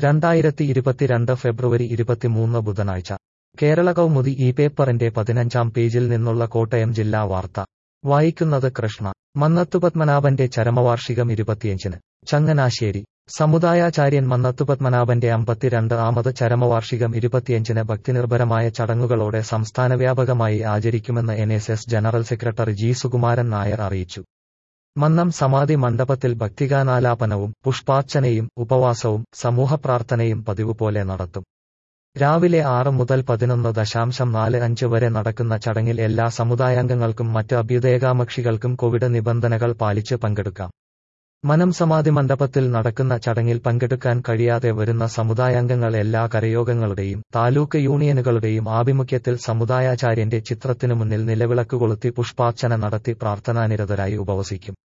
രണ്ടായിരത്തി ഇരുപത്തിരണ്ട് ഫെബ്രുവരി ഇരുപത്തിമൂന്ന് ബുധനാഴ്ച കേരള കൗമുദി ഈ പേപ്പറിന്റെ പതിനഞ്ചാം പേജിൽ നിന്നുള്ള കോട്ടയം ജില്ലാ വാർത്ത വായിക്കുന്നത് കൃഷ്ണ മന്നത്തുപത്മനാഭന്റെ ചരമവാർഷികം ഇരുപത്തിയഞ്ചിന് ചങ്ങനാശ്ശേരി സമുദായാചാര്യൻ മന്നത്തുപത്മനാഭന്റെ അമ്പത്തിരണ്ട് ആമത് ചരമവാർഷികം ഇരുപത്തിയഞ്ചിന് ഭക്തിനിർഭരമായ ചടങ്ങുകളോടെ സംസ്ഥാനവ്യാപകമായി ആചരിക്കുമെന്ന് N S S general secretary G Sukumaran Nair അറിയിച്ചു മന്നം സമാധി മണ്ഡപത്തിൽ ഭക്തിഗാനാലാപനവും പുഷ്പാർച്ചനയും ഉപവാസവും സമൂഹപ്രാർത്ഥനയും പതിവുപോലെ നടത്തും രാവിലെ ആറ് മുതൽ പതിനൊന്ന് ദശാംശം നാല് അഞ്ച് വരെ നടക്കുന്ന ചടങ്ങിൽ എല്ലാ സമുദായാംഗങ്ങൾക്കും മറ്റ് അഭ്യുദയകാമക്ഷികൾക്കും കോവിഡ് നിബന്ധനകൾ പാലിച്ച് പങ്കെടുക്കാം മനം സമാധി മണ്ഡപത്തിൽ നടക്കുന്ന ചടങ്ങിൽ പങ്കെടുക്കാൻ കഴിയാതെ വരുന്ന സമുദായാംഗങ്ങൾ എല്ലാ കരയോഗങ്ങളുടെയും താലൂക്ക് യൂണിയനുകളുടെയും ആഭിമുഖ്യത്തിൽ സമുദായാചാര്യന്റെ ചിത്രത്തിനു മുന്നിൽ നിലവിളക്ക് കൊളുത്തി പുഷ്പാർച്ചന നടത്തി പ്രാർത്ഥനാനിരതരായി ഉപവസിക്കും